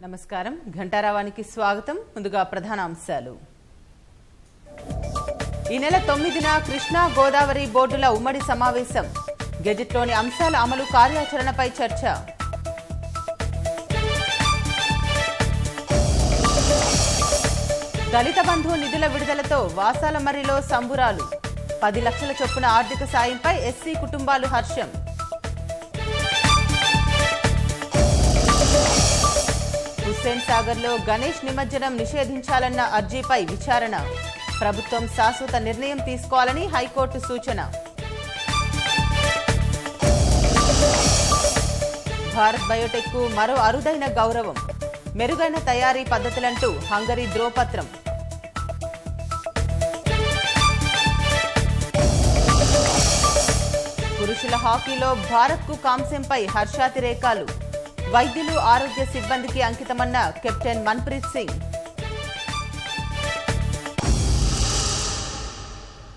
నమస్కారం ఘంటారావానికి స్వాగతం ముందుగా ప్రధాన అంశాలు ఈ నెల తొమ్మిదిన కృష్ణా గోదావరి బోర్డుల ఉమ్మడి సమావేశం గెజిట్లోని అంశాల అమలు కార్యాచరణపై చర్చ దళిత బంధు నిధుల విడుదలతో వాసాలమర్రిలో సంబురాలు పది లక్షల చొప్పున ఆర్థిక సాయంపై ఎస్సీ కుటుంబాలు హర్షం హుస్సేన్ సాగర్లో గణేష్ నిమజ్జనం నిషేధించాలన్న అర్జీపై విచారణ ప్రభుత్వం శాశ్వత నిర్ణయం తీసుకోవాలని హైకోర్టు సూచన భారత్ బయోటెక్కు మరో అరుదైన గౌరవం మెరుగైన తయారీ పద్ధతులంటూ హంగరీ ధ్రువపత్రం పురుషుల హాకీలో భారత్కు కాంస్యంపై హర్షాతిరేకాలు వైద్యులు ఆరోగ్య సిబ్బందికి అంకితమన్న కెప్టెన్ మన్ప్రీత్ సింగ్